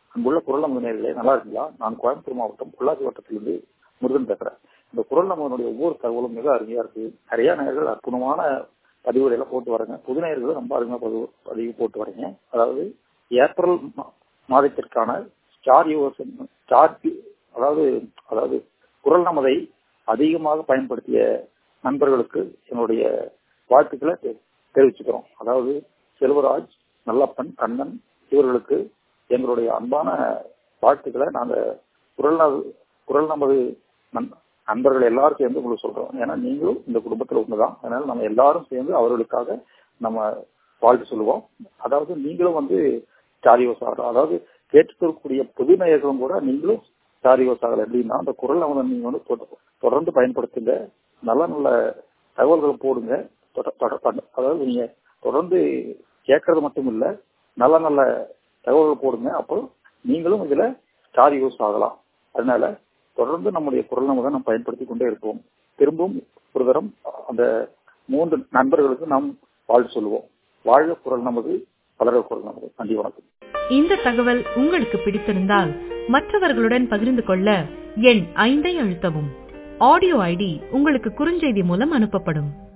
அங்குள்ள குரல் நமது நேர்களே நல்லா இருக்கீங்களா நான் கோயம்புத்தூர் மாவட்டம் பொள்ளாச்சி வட்டத்திலிருந்து முருகன் பேசுறேன் இந்த குரல் நம்மளுடைய ஒவ்வொரு தகவலும் மிக அருமையா இருக்கு நிறைய நேர்கள் அற்புதமான பதிவுகளை எல்லாம் போட்டு வரேங்க புது நேயர்களும் ரொம்ப அருமையா பதிவு பதிவு போட்டு வரீங்க அதாவது ஏப்ரல் மா- மாதத்திற்கான ஸ்டார் யூஎஸ் ஸ்டார் அதாவது அதாவது குரல் நமதை அதிகமாக பயன்படுத்திய நண்பர்களுக்கு என்னுடைய வாழ்த்துக்களை தெ- தெரிவிச்சுக்கிறோம் அதாவது செல்வராஜ் நல்லப்பன் கண்ணன் இவர்களுக்கு எங்களுடைய அன்பான வாழ்த்துக்களை நாங்க குரல் ந- குரல் நமது நண்- நண்பர்கள் எல்லாரும் சேர்ந்து உங்களுக்கு சொல்றோம் ஏன்னா நீங்களும் இந்த குடும்பத்துல ஒண்ணுதான் அதனால நம்ம எல்லாரும் சேர்ந்து அவர்களுக்காக நம்ம வாழ்த்து சொல்லுவோம் அதாவது நீங்களும் வந்து சாரியோஸ் ஆகலாம் அதாவது கேட்டுக்கக்கூடிய புது நேயர்களும் கூட நீங்களும் சாரியோஸ் ஆகலாம் எப்படின்னா அந்த குரல் அவனை நீங்க வந்து தொட- தொடர்ந்து பயன்படுத்துங்க நல்ல நல்ல தகவல்கள் போடுங்க தொட- தொட- தொட- அதாவது நீங்க தொடர்ந்து கேட்கறது மட்டும் இல்ல நல்ல நல்ல தகவல்கள் போடுங்க அப்போ நீங்களும் இதுல ஸ்டார் யூஸ் ஆகலாம் அதனால தொடர்ந்து நம்முடைய குரல் நம்ம நம்ம பயன்படுத்தி கொண்டே இருப்போம் திரும்பவும் ஒரு தரம் அந்த மூன்று நண்பர்களுக்கு நாம் வாழ்த்து சொல்லுவோம் வாழ்க குரல் நமது வளர குரல் நமது நன்றி வணக்கம் இந்த தகவல் உங்களுக்கு பிடித்திருந்தால் மற்றவர்களுடன் பகிர்ந்து கொள்ள எண் ஐந்தை அழுத்தவும் ஆடியோ ஐடி உங்களுக்கு குறுஞ்செய்தி மூலம் அனுப்பப்படும்